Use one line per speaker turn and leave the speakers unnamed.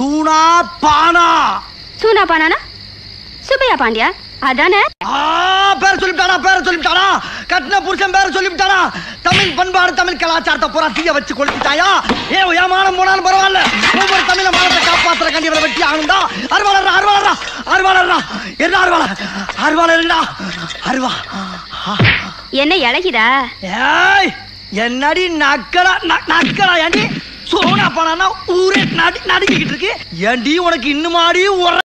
சூனா பானா
சூனா பானானா சுப்பையா பாண்டியா அதானே
ஆ பேர சொல்லிவிட்டானா பேர சொல்லிவிட்டானா கட்டின புருஷன் பேர சொல்லிவிட்டானா தமிழ் பண்பாடு தமிழ் கலாச்சாரத்தை பூரா தீய வச்சு கொளுத்திட்டாயா ஏ ஏமானம் போனாலும் பரவாயில்ல ஒவ்வொரு தமிழ மானத்தை காப்பாத்துற கண்டி இவரை வெட்டி ஆகணும்டா அருவாளர்ரா அருவாளர்ரா அருவாளர்ரா என்ன அருவாளர் அருவாளர்டா அருவா
என்ன இழகிதா
ஏய் என்னடி நக்கலா ந- நக்கலா ஏண்டி சோனா பணம்னா ஊரே நடி நடுக்கிட்டு இருக்கு ஏண்டி உனக்கு இன்னுமாடி உர